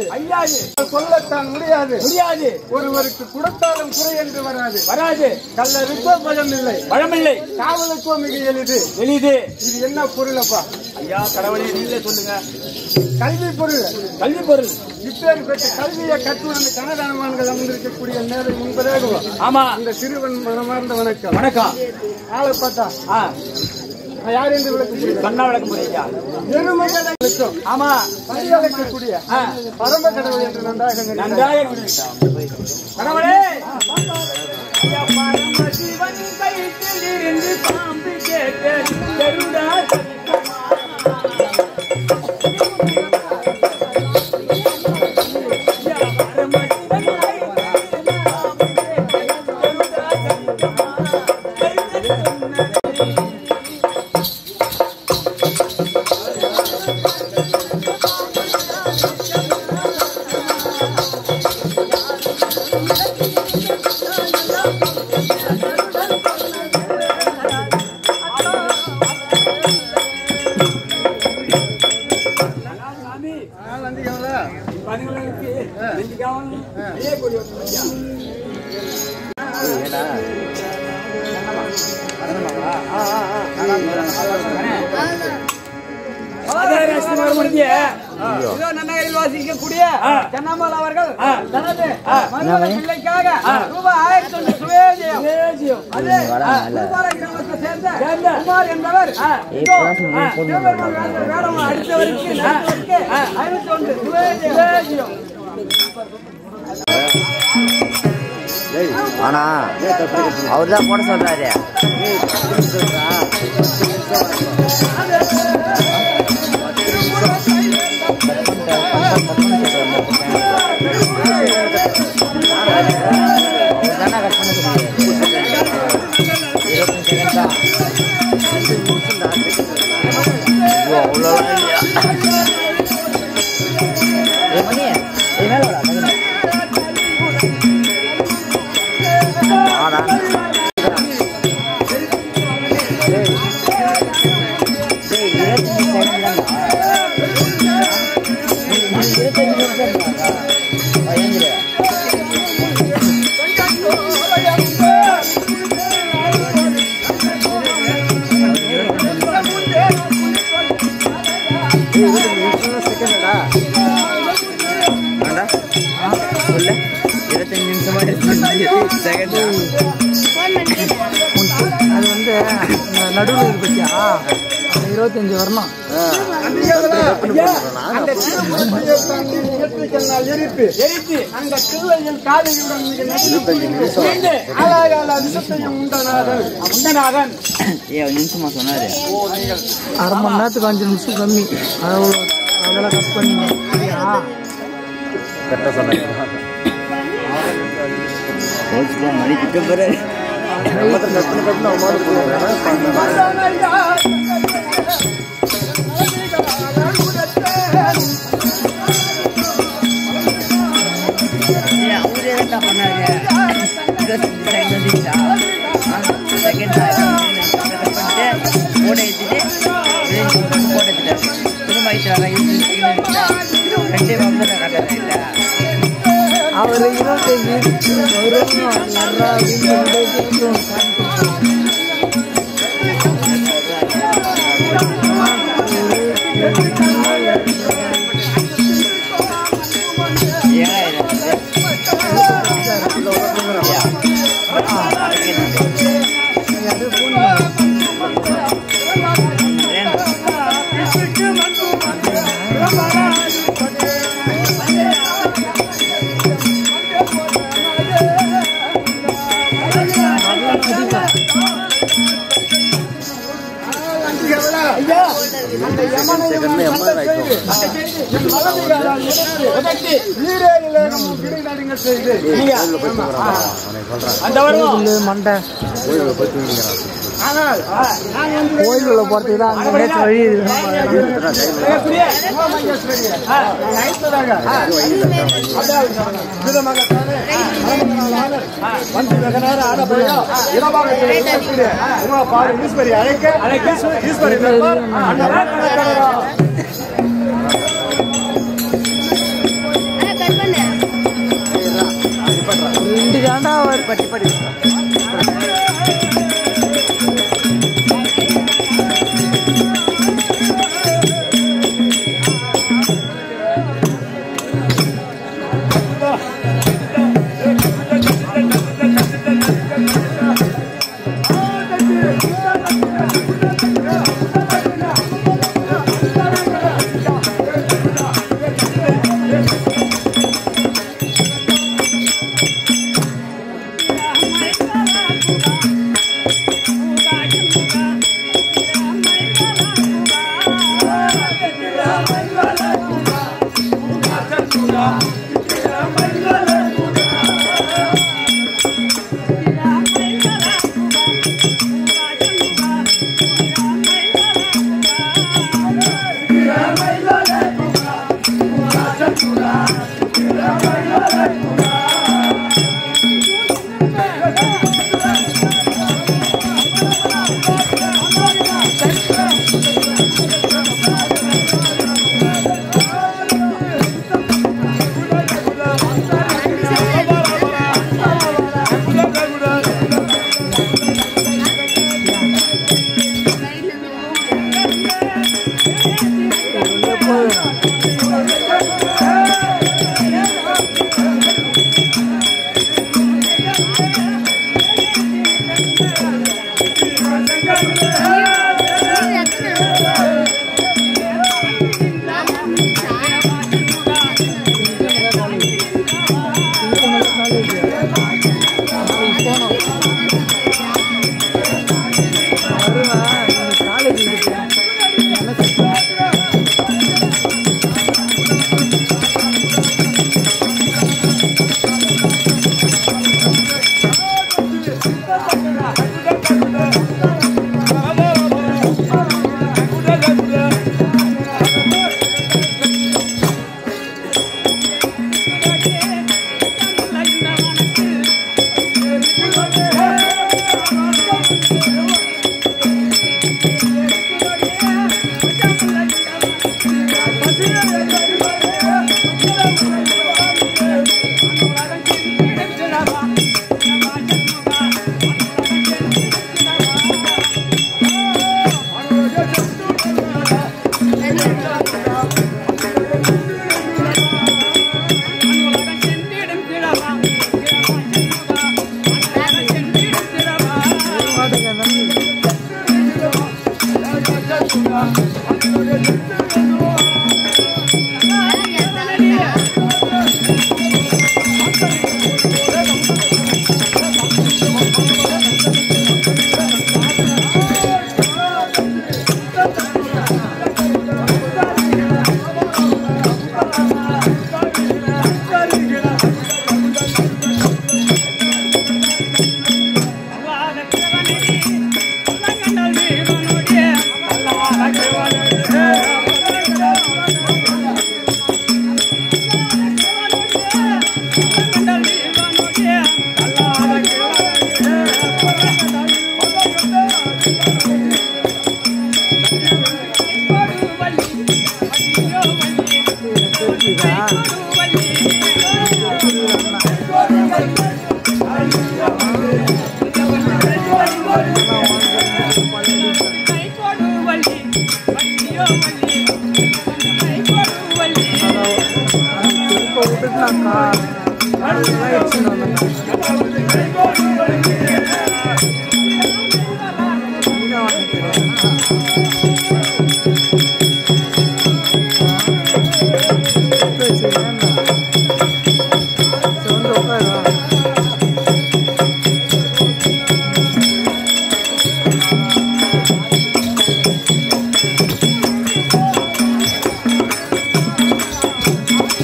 ஐயாது சொல்லத்தான் முடியாது முடியாது ஒருவருக்கு கொடுத்தாலும் குறை என்று வராது வராது கல்லறுக்கோ பயம் இல்லை பழமில்லை காவலுக்கோ மிக எளிது எளிது இது என்ன பொருளப்பா ஐயா கடவுளே நீங்களே சொல்லுங்க கல்வி பொருள் கல்வி பொருள் இப்பேர் பெற்ற கல்வியை கற்று அந்த கனதானவான்கள் அமர்ந்திருக்கக்கூடிய நேரம் முன்பதாக ஆமா அந்த சிறுவன் மனமார்ந்த வணக்கம் வணக்கம் ஆளை பார்த்தா ஆ நான் யார் என்று விளக்க முடியும் கண்ணா விளக்க முடியா எருமைகளுக்கும் ஆமா பரியாளிக்கக்கூடிய ஆ. பரம கடவுள் என்று நன்றாக நினைக்கிறேன். நன்றாக முடியும். கடவுளே ஐயா, பரமசிவன் கயிற்றில் இருந்து பாம்பு கேட்ட கருடா ஐயா, பரமசிவன் கயிற்றில் பாம்பு கேட்ட கருடா சாமி ஆ, நந்திகாவலா? பதினொன்றுக்கு நெஞ்சுக்காவும் ஐயா கொடி வந்து ஐயா இதோ நன்னகரில் வாசிக்கக்கூடிய ஆ. சென்னம்மாள் அவர்கள் ஆ. தனது மருமகன் பிள்ளைக்காக ரூபாய் ஆயிரத்தி ஒன்று சுவேஜயம் அது பூபால கிராமத்தை சேர்ந்த சேர்ந்த. குமார் என்பவர் ஆ. இதோ, ஆ, சிவபெருமான் வேடத்தில் வேடம் அடித்தவருக்கு நடித்தவருக்கு ஐநூத்தி ஒன்று சுவேஜயம் ஆனா அவர் தான் போட சொல்றாரு ஆனா இருபத்தஞ்சு நிமிஷமா செகண்ட் அது வந்து நடுவில் இருக்கு பத்தியா அந்த இருபத்தஞ்சு வரணும் அந்த திருமணத்தை தாண்டி இயற்கைக்கண்ணால் எரித்து எரித்து அந்த கிள்ளையில் காலையுடன் மிக நடுவில் மீண்டு ஆளாகால விஷத்தையும் உண்டனாதல் முண்டநாதன் ஏ ஒரு நிமிஷமா சொன்னாரு அரை மணி நேரத்துக்கு அஞ்சு நிமிஷம் கம்மி அவ்வளோ அதெல்லாம் கட் பண்ணி சரியா மணி கிட்ட போறாரு ஏய், அவரே தான் பண்ணாரு இருபத்தஞ்சு செகண்ட் வந்துச்சா செகண்ட் பண்ணிட்டு போட்டோ எடுத்துட்டு போட்டோ எடுத்துட்டாரு திரும்ப ஆயிடுச்சு ரெண்டே வந்து நான் கட்டுறேன் அவர் இருபத்தஞ்சு வரும் நல்லா அப்படின்னு சொல்லிட்டு ஐயா அந்த யமனை உதட்டி நீரேறிலே நம்ம கிடைநடுங்க செய்து அந்த வருவோம் இந்த மண்டை ஆனால் நான் வந்து கோயில் உள்ள போறதுக்கு தான் அந்த நேற்று வழி புரிய மகேஸ்வரி நான் ஐத்ததாக விதமாக வந்து வெகு நேரம் ஆன பிறகு இடமாக இருக்கக்கூடிய உமா பாரு ஈஸ்வரி அழைக்க அழைக்க. ஈஸ்வரி நிற்பார். அண்ணா கணக்கரா. ஏன்டா அவர் பட்டி படி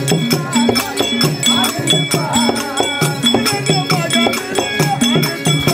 ஆ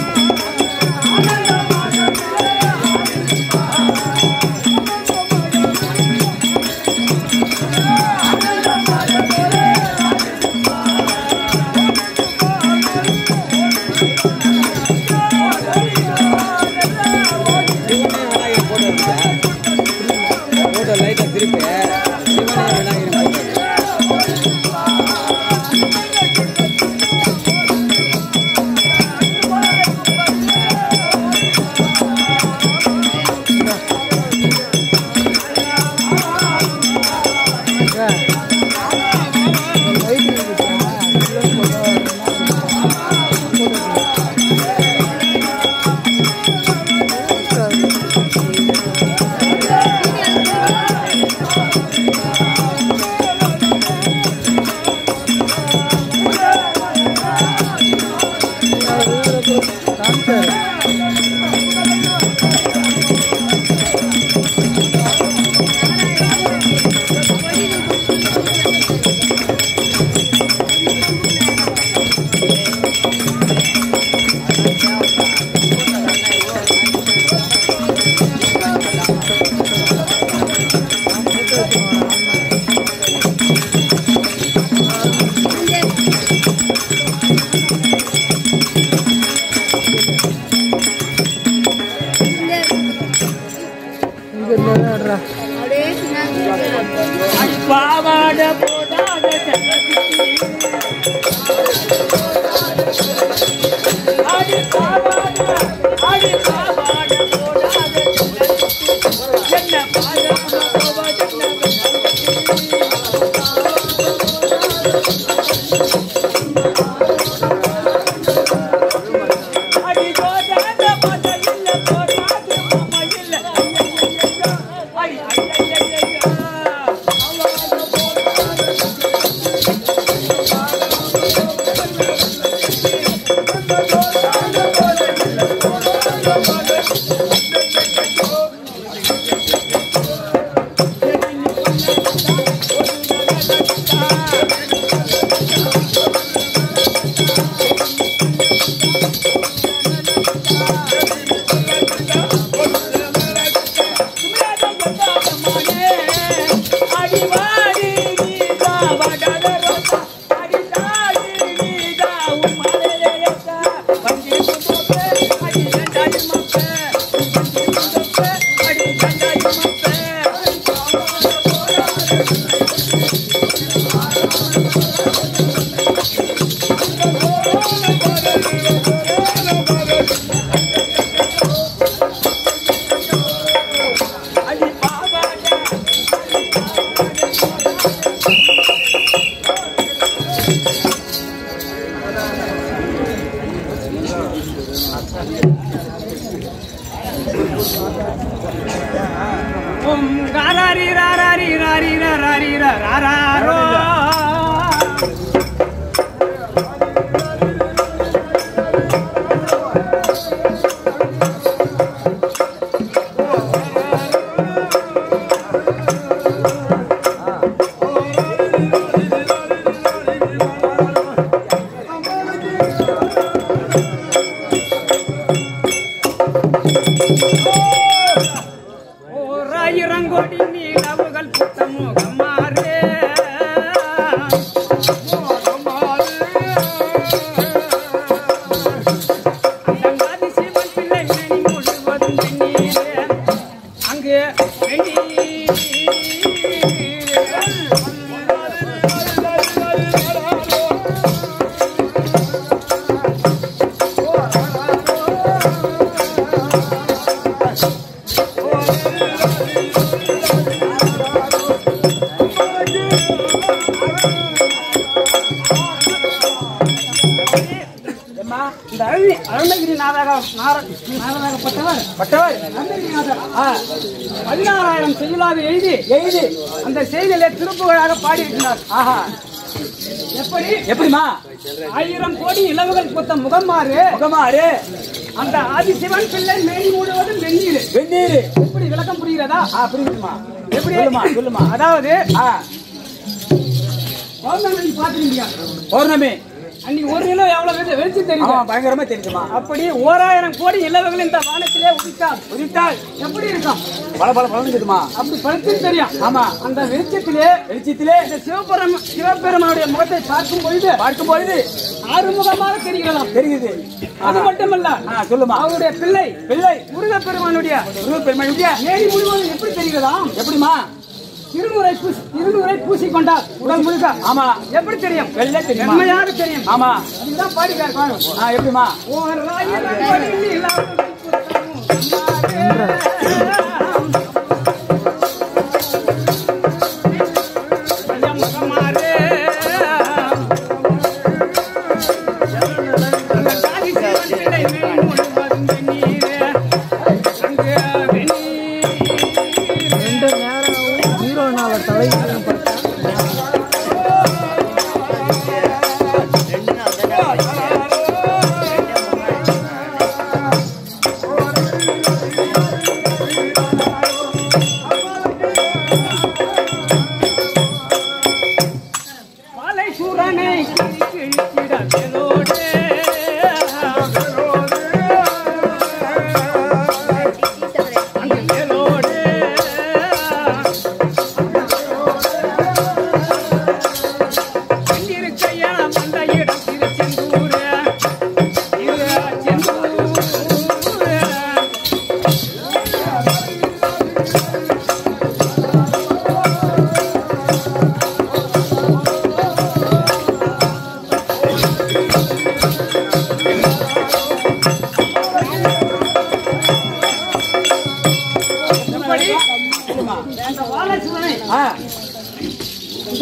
ஓராயிரங்கோடி நீலவுகள் புத்தம் முகமாறே அடங்காதி சிவன் பிள்ளை மணி முழுவதும் வெந்நீரே. அங்கு வெந்நீர் அம்மா, இந்த அருணி அருணகிரி நாதக நார- நாரதகப்பட்டவர் பட்டவர் அருணகிரிநாதர் ஆ, பதினாறாயிரம் செய்யுளாக எழுதி எழுதி அந்த செய்தியிலே திருப்புகழாக பாடியிருக்கிறார் ஆஹா எப்படி எப்படிமா ஆயிரம் கோடி இளவுகள் கொத்த முகமாறு முகமாறு அந்த ஆதிசிவன் பிள்ளை மேனி மூடுவதும் வெந்நீர் வெந்நீர் எப்படி விளக்கம் புரிகிறதா ஆ புரியுதுமா எப்படி சொல்லுமா சொல்லுமா அதாவது ஆ பௌர்ணமி பாத்துருக்கீங்க பௌர்ணமி அன்னைக்கு ஒரு நிலம் எவ்வளவு வெளி- வெளிச்சம் ஆமா தெரியும் பயங்கரமா தெரியுதுமா அப்படி ஓராயிரம் கோடி இளவுகள் இந்த வானத்திலே உதித்தால் உதித்தால் எப்படி இருக்கும் பல பல பழங்குதுமா அப்படி பழுத்து தெரியும் ஆமா அந்த வெளிச்சத்திலே வெளிச்சத்திலே இந்த சிவபெரும சிவபெருமானுடைய முகத்தை பார்க்கும் பொழுது பார்க்கும் பொழுது ஆறுமுகமாக தெரிகிறதாம் தெரியுது அது மட்டுமல்ல ஆ சொல்லுமா அவருடைய பிள்ளை பிள்ளை முருகப்பெருமானுடைய பெருமனுடைய மேனி முழுவதும் எப்படி தெரிகிறதாம் எப்படிமா திருமுறை பூசி திருமுறை பூசிக்கொண்டார் உடல் முழுக்க ஆமா எப்படி தெரியும் வெள்ளை தெரியுமா வெண்மையாக தெரியும் ஆமா அதுதான் பாடிக்கார் பாருங்க ஆ எப்படிமா ஓராயிரம் கோடி நிலவுகள் புத்தமும் முகமாறே. அந்த காதி சிவன் பிள்ளை மேல் முழுவதும் வெந்நீரே. அங்கே வெந்நீர். ரெண்டு நேரம் ஹீரோ நாவல் தலைவர் ரெண்டு நாள் தானே ஆச்சு. ரெண்டு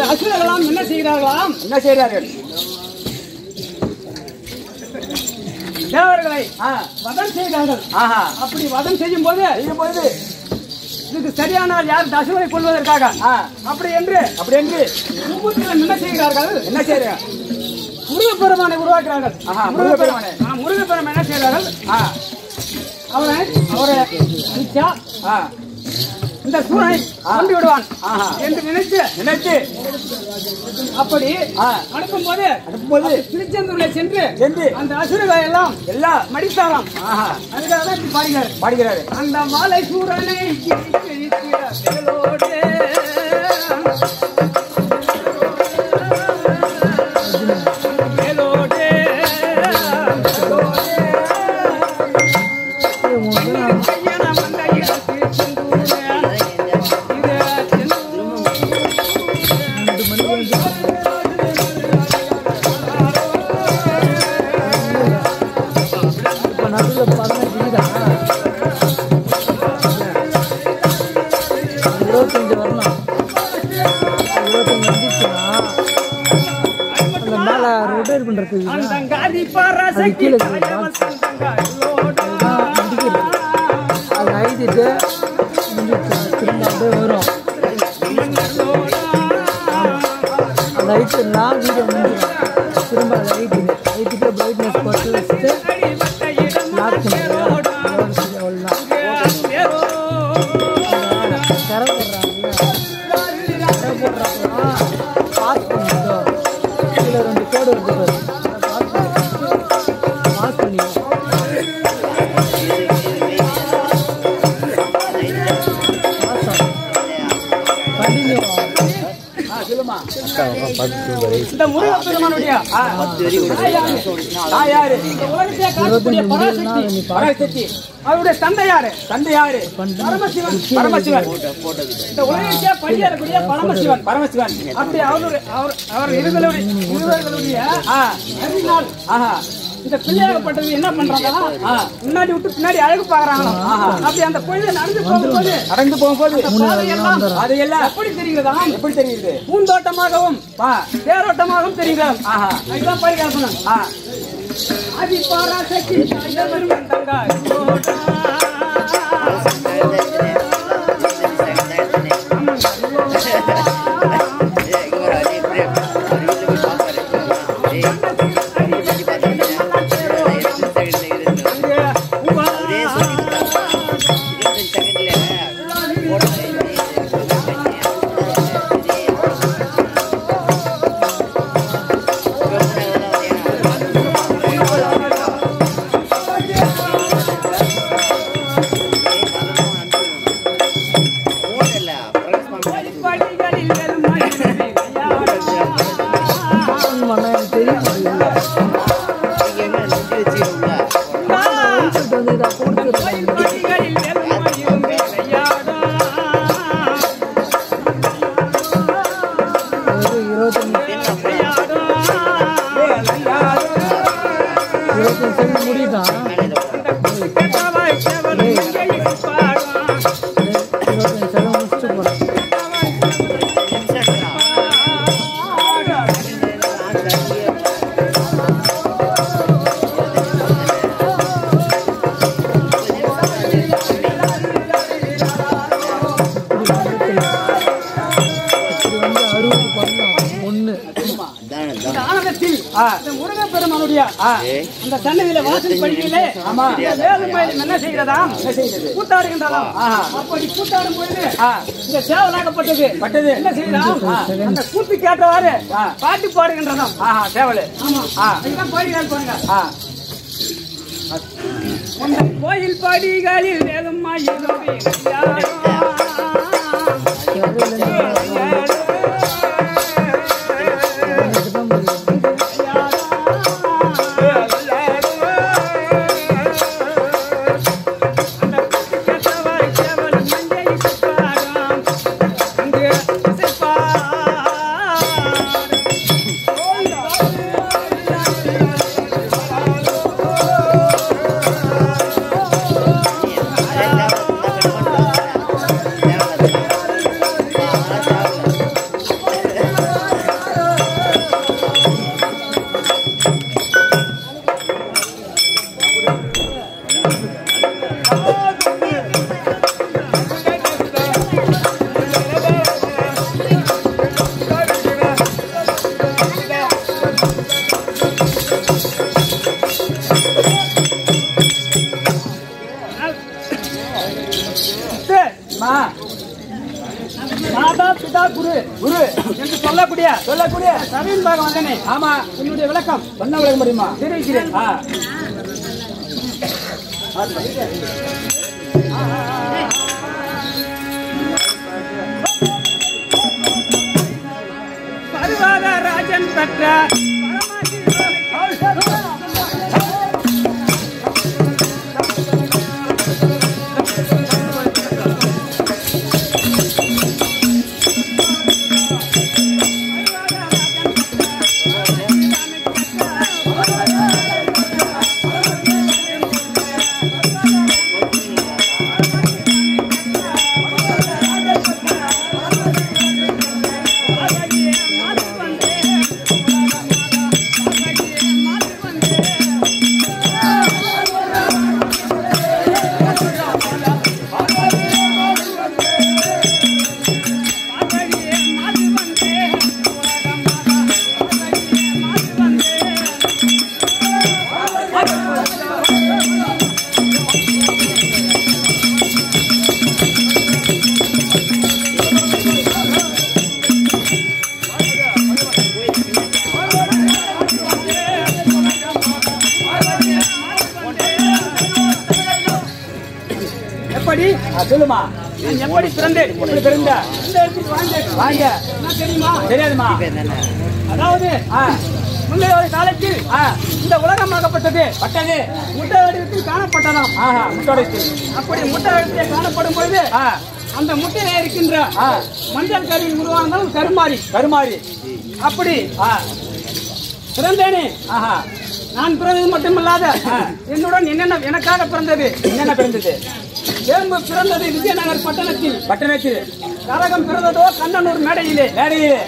அசுரர்களாம் என்ன செய்கிறார்களாம் என்ன செய்கிறார்கள் தேவர்களை ஆ, வதம் செய்கிறார்கள் ஆஹா அப்படி வதம் செய்யும் போது செய்யும் பொழுது இதுக்கு சரியானால் யார் தசுவை கொள்வதற்காக ஆ, அப்படி என்று அப்படி என்று மும்மூர்த்திகள் என்ன செய்கிறார்கள் என்ன செய்யறாங்க முருகப்பெருமானை உருவாக்குறார்கள் ஆஹா, முருகப்பெருமானை. ஆ, முருகப்பெருமான் என்ன செய்கிறார்கள் ஆ, அவரை அவரை நிச்சா ஆ, இந்த சூரனை கொண்டு விடுவான் ஆஹா. என்று நினைத்து நினைச்சு அப்படி ஆ. அனுப்பும் போது அனுப்பும்போது திருச்செந்தூரில் சென்று சென்று அந்த அசுரகளை எல்லாம் எல்லாம் மடித்தாராம் ஆஹா அதுக்காக தான் இப்படி பாடுகிறார் பாடுகிறாரு அந்த மாலை சூரனை கிழித்திட வேலோடு வேலோடு கையன வந்த இடத்தில் செந்தூர இது செந்தூர இப்போ நடுவில் பதினஞ்சு தான் இருபத்தஞ்சு வரணும் இருபத்தஞ்சு வந்துச்சுன்னா அந்த மேலே ரொட்டேட் பண்ணுறதுக்கு அந்தங்காதி பரசகி கீழே இருக்குது. தலைவன் சந்தங்காலோடு அது ஐதிட்டு முடிச்சு திரும்ப அப்படியே வரும் அந்த ஐட்டுலாம் வீடியோ முடிஞ்சிடும் திரும்ப அதை ஐட்டுது ஐட்டுட்டு பிரைட்னஸ் போட்டு வச்சுட்டு லாக் பண்ணிடுவோம் அவ்வளோதான் கரை போடுறாங்கல்ல கரை போடுறாங்கலாம் பாஸ் பண்ணிட்டோம் கீழே ரெண்டு கோடு இருக்கு பாரு பாஸ் பண்ணி பாஸ் பண்ணிடுவோம் கண்டினியூ இந்த முருகப்பெருமானுடைய தாயாரு. தாயாரு இந்த உலகத்தையே காக்கக்கூடிய பராசக்தி பராசக்தி அவருடைய தந்தை யாரு தந்தை யாரு பரமசிவன் பரமசிவன் இந்த உலகத்தையே பணியாறக்கூடிய பரமசிவன் பரமசிவன் அப்படி அவருடைய அவர் அவர் இருவருடைய இருவர்களுடைய ஆ, அருளினால் ஆஹா இந்த பிள்ளையாகப்பட்டது என்ன பண்றாங்கன்னா ஆ. முன்னாடி விட்டு பின்னாடி அழகு பாக்குறாங்களாம் அப்படி அந்த பொழுது நடந்து போகும்போது நடந்து போகும்போது அந்த பாதையெல்லாம் அதையெல்லாம் எப்படி தெரிகிறதா எப்படி தெரியுது பூந்தோட்டமாகவும் ஆ, தேரோட்டமாகவும் தெரிகிறது ஆஹா அதுதான் பரிகாசனம் ஆ, ஆதி பராசக்தி தாயவரும் தங்காய் தோட்டா. படிகளில் வெறுமனே விளையாடும். ஃபோன் பண்ணால் எனக்கு தெரிய மாட்டேங்குது ஐட்டு வந்து இதை கொடுத்துருக்கேன் படிகளில் வெறுமனே விளையாடும். ஒரு இருபத்தஞ்சு இருபத்தஞ்சு செகண்ட் முடியுதான் கெட்டவாய் செவலும் இங்கே பாடும். இருபத்தஞ்சு செகண்ட் முடிச்சுட்டு போகிறேன் இது வந்து அறுபது பண்ணலாம் ஒன்று இந்த ஆனந்தத்தில் இந்த முருகப்பெருமானுடைய ஆ, அந்த சன்னதியில வாசல் படிக்கையிலே ஆமா. இந்த வேலுமயில் என்ன செய்கிறதாம் என்ன செய்தது கூத்தாடுகின்றதாம் ஆஹா. அப்படி கூத்தாடும் பொழுது ஆ, இந்த சேவலாகப்பட்டது பட்டது. என்ன செய்யலாம் அந்த கூத்து கேட்டவாறு ஆ. பாட்டு பாடுகின்றதாம் ஆஹா சேவலு ஆமா ஆ. அதுதான் பாடுகிறார் பாருங்க ஆ, அந்த கோயில் படிகளில் வேலும் மயிலும் ஆ குரு என்று சொல்லக்கூடிய சொல்லக்கூடிய சபையின் பாகம் வந்தனே ஆமா என்னுடைய விளக்கம் சொன்ன விளக்க முடியுமா தெரிவிக்கிறேன் ஆ. பருவாத ராஜன் பெற்ற எப்படி சொல்லுமா நான் எப்படி பிறந்தேன் எப்படி பிறந்த இந்த இடத்துக்கு வாங்க வாங்க என்ன தெரியுமா தெரியாதுமா அதாவது முந்தைய ஒரு காலத்தில் இந்த உலகமாகப்பட்டது பட்டது முட்டை வடிவத்தில் காணப்பட்டதாம் ஆஹா முட்டை வடிவத்தில் அப்படி முட்டை வடிவத்தில் காணப்படும் பொழுது அந்த முட்டையில இருக்கின்ற மஞ்சள் கருவி உருவானதும் கருமாறி கருமாறி அப்படி பிறந்தேனே ஆஹா நான் பிறந்தது மட்டுமல்லாத என்னுடன் என்னென்ன எனக்காக பிறந்தது என்னென்ன பிறந்தது வேம்பு பிறந்தது விஜயநகர் பட்டணத்தில் பட்டணத்தில் கரகம் பிறந்ததோ கண்ணனூர் மேடையிலே மேடையிலே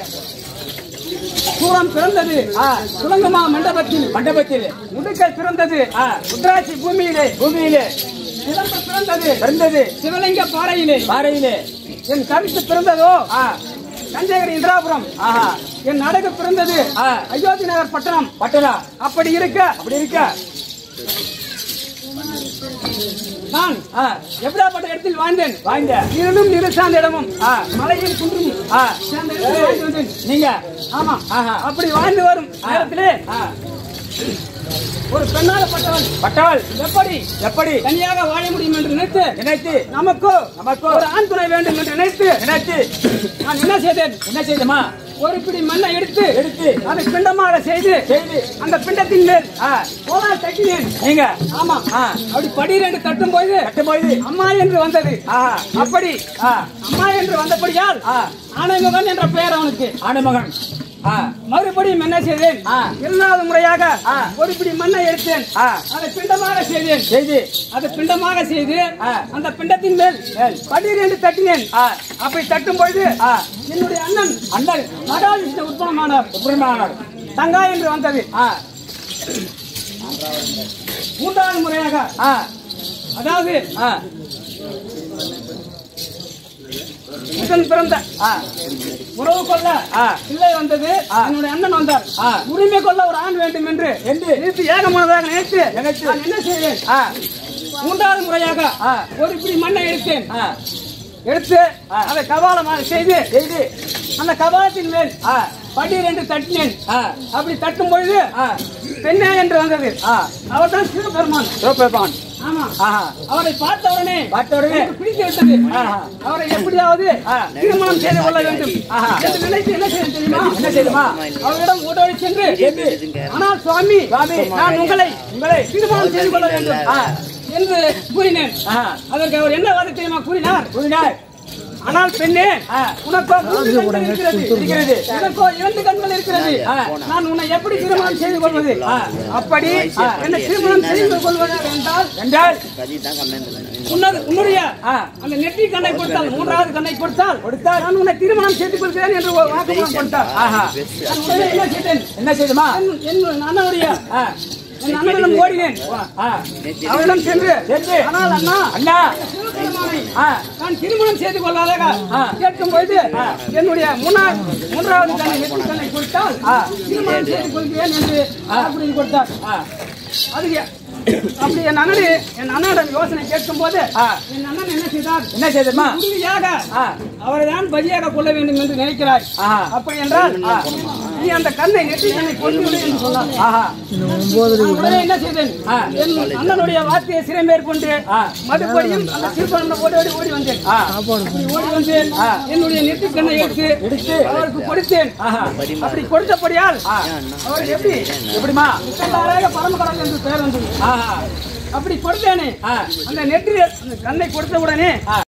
சூரம் பிறந்தது சுலங்கமா மண்டபத்தில் மண்டபத்தில் முடுக்கல் பிறந்தது உத்ராட்சி பூமியிலே பூமியிலே சிலம்பு பிறந்தது பிறந்தது சிவலிங்க பாறையிலே பாறையிலே என் கருத்து பிறந்ததோ தஞ்சைகரி இந்திராபுரம் என் அடகு பிறந்தது அயோத்தி நகர் பட்டணம் பட்டணம் அப்படி இருக்க அப்படி இருக்க நான் எப்படியாப்பட்ட இடத்தில் வாழ்ந்தேன் வாழ்ந்த இருளும் இரு சார்ந்த இடமும் மலையில் குன்றும் சேர்ந்த இடத்தில் வாழ்ந்து வந்தேன். நீங்க ஆமா அப்படி வாழ்ந்து வரும் நேரத்திலே ஒரு பெண்ணாகப்பட்டவள் பட்டவள் எப்படி எப்படி தனியாக வாழ முடியும் என்று நினைத்து நினைத்து நமக்கோ நமக்கு ஒரு ஆண் துணை வேண்டும் என்று நினைத்து நினைத்து நான் என்ன செய்தேன் என்ன செய்தமா ஒரு பிடி மண்ணை எடுத்து எடுத்து அதை பிண்டமாக செய்து செய்து அந்த பிண்டத்தின் மேல் கோலால் தட்டினேன் நீங்க ஆமா அப்படி படி ரெண்டு தட்டும் போது தட்டும் போது அம்மா என்று வந்தது அப்படி அம்மா என்று வந்தபடியால் ஆனைமகன் என்ற பெயர் அவனுக்கு ஆனைமகன் மறுபடியும் என்ன செய்தேன் இரண்டாவது முறையாக ஒரு பிடி மண்ணை எடுத்தேன் அதை பிண்டமாக செய்தேன் செய்து அதை பிண்டமாக செய்து அந்த பிண்டத்தின் மேல் படீர் என்று தட்டினேன் அப்படி தட்டும் பொழுது என்னுடைய அண்ணன் அண்ணன் மகாவிஷ்ணு உற்பமானார் உற்பமானார் தங்கா என்று வந்தது மூன்றாவது முறையாக அதாவது முதன் பிறந்த உறவு கொள்ள பிள்ளை வந்தது என்னுடைய அண்ணன் வந்தார் உரிமை கொள்ள ஒரு ஆண் வேண்டும் என்று என்று நிறுத்தி ஏகமானதாக நினைத்து நினைத்து நான் என்ன செய்வேன் மூன்றாவது முறையாக ஒரு பிடி மண்ணை எடுத்தேன் எடுத்து அதை கபாலமாக செய்து செய்து அந்த கபாலத்தின் மேல் படீர் என்று தட்டினேன் அப்படி தட்டும் பொழுது பெண்ணே என்று வந்தது அவர் தான் சிவபெருமான் சிவபெருமான் ஆமா அவரை பார்த்த உடனே பார்த்த உடனே பிடித்து விட்டது அவரை எப்படியாவது திருமணம் செய்து கொள்ள வேண்டும் என்று நினைத்து என்ன செய்ய தெரியுமா என்ன செய்யுமா அவரிடம் ஓடோடி சென்று ஆனால் சுவாமி நான் உங்களை உங்களை திருமணம் செய்து கொள்ள வேண்டும் என்று கூறினேன் அதற்கு அவர் என்ன வார்த்தை தெரியுமா கூறினார் கூறினார் ஆனால் பெண்ணே உனக்கோ மூன்று கண்கள் இருக்கிறது இருக்கிறது எனக்கோ இரண்டு கண்கள் இருக்கிறது நான் உன்னை எப்படி திருமணம் செய்து கொள்வது அப்படி என்னை திருமணம் செய்து கொள்வது என்றால் என்றால் உன்னது உன்னுடைய அந்த நெற்றி கண்ணை கொடுத்தால் மூன்றாவது கண்ணை கொடுத்தால் கொடுத்தால் நான் உன்னை திருமணம் செய்து கொள்கிறேன் என்று ஒரு வாக்குமூலம் கொடுத்தார் நான் உடனே என்ன செய்தேன் என்ன செய்தமா என் அண்ணனுடைய என் அண்ணனிடம் ஓடினேன் அவரிடம் சென்று ஆனால் அண்ணா அண்ணா நான் திருமணம் செய்து கொள்ளாதாக கேட்கும் பொழுது என்னுடைய முன்னாள் மூன்றாவது கண்ணை நெற்றி கண்ணை கொடுத்தால் திருமணம் செய்து கொள்கிறேன் என்று வாக்குறுதி கொடுத்தார் அதுக்கு அப்படி என் அண்ணன் என் அண்ணனிடம் யோசனை கேட்கும் போது ஆ. என் அண்ணன் என்ன செய்தார் என்ன செய்தமா உறுதியாக ஆ. அவரை தான் பலியாக கொள்ள வேண்டும் என்று நினைக்கிறாய் ஆஹா. அப்படி என்றால் நீ அந்த கண்ணை நெற்றி கண்ணை கொண்டு விடு என்று சொன்னார் ஆஹா நான் உடனே என்ன செய்தேன் ஆ. என் அண்ணனுடைய வார்த்தையை சிறை மேற்கொண்டு ஆ. மறுபடியும் அந்த சிறுபணம் ஓடி ஓடி ஓடி வந்தேன் ஆ. அப்படி ஓடி வந்தேன் என்னுடைய நெற்றி கண்ணை எடுத்து எடுத்து அவருக்கு கொடுத்தேன் ஆஹா அப்படி கொடுத்தபடியால் ஆ. அவர் எப்படி எப்படிமா முத்தந்தாராக பரமகடல் என்று பெயர் வந்தது ஆஹா அப்படி கொடுத்தேனே ஆ. அந்த நெற்றில் அந்த கண்ணை கொடுத்த உடனே ஆ.